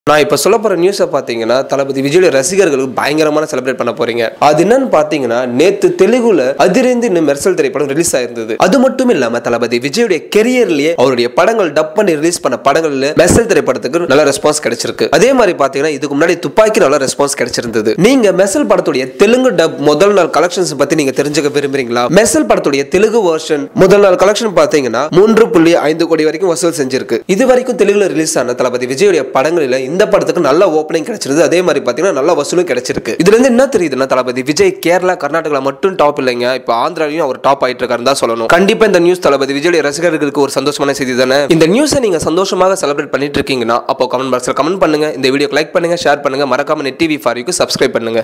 நான் இப்ப சொல்ல போற நியூஸை பாத்தீங்கன்னா தளபதி விஜயோட ரசிகர்களுக்கு பயங்கரமான செலிப்ரேட் பண்ண போறீங்க அது என்னன்னு பாத்தீங்கன்னா நேத்து தெலுங்குல அதிர்ந்து இன்னும் மெர்சல் திரைப்படம் ரிலீஸ் ஆயிருந்தது அது மட்டும் இல்லாம தளபதி விஜயோட கெரியர்லயே அவருடைய படங்கள் டப் பண்ணி ரிலீஸ் பண்ண படங்கள்ல மெர்சல் திரைப்படத்துக்கு நல்ல ரெஸ்பான்ஸ் கிடைச்சிருக்கு அதே மாதிரி பாத்தீங்கன்னா இதுக்கு முன்னாடி துப்பாக்கி நல்ல ரெஸ்பான்ஸ் கிடைச்சிருந்தது நீங்க மெர்சல் படத்துடைய தெலுங்கு டப் முதல் நாள் கலெக்ஷன்ஸ் பத்தி நீங்க தெரிஞ்சுக்க விரும்புறீங்களா மெர்சல் படத்துடைய தெலுங்கு வெர்ஷன் முதல் நாள் கலெக்ஷன் பாத்தீங்கன்னா மூன்று புள்ளி ஐந்து கோடி வரைக்கும் வசூல் செஞ்சிருக்கு இது வரைக்கும் தெலுங்குல ரிலீஸ் ஆன தளபதி விஜயோட படங்களில் இந்த படத்துக்கு நல்ல ஓப்பனிங் கிடைச்சிருது அதே மாதிரி பாத்தீங்கன்னா நல்ல வசூலும் கிடைச்சிருக்கு இதுல இருந்து என்ன தெரியுதுன்னா தளபதி விஜய் கேரளா கர்நாடகால மட்டும் டாப் இல்லைங்க இப்போ ஆந்திராலையும் அவர் டாப் ஆயிட்டு இருக்காருன்னு தான் சொல்லணும் கண்டிப்பா இந்த நியூஸ் தளபதி விஜயோட ரசிகர்களுக்கு ஒரு சந்தோஷமான செய்தி தானே இந்த நியூஸை நீங்க சந்தோஷமாக செலிப்ரேட் பண்ணிட்டு இருக்கீங்கன்னா அப்போ கமெண்ட் பாக்ஸ்ல கமெண்ட் பண்ணுங்க இந்த வீடியோக்கு லைக் பண்ணுங்க ஷேர் பண்ணுங்க மறக்காம நெட் டிவி ஃபாரிக்கு சப்ஸ்கிரைப் பண்ணுங்க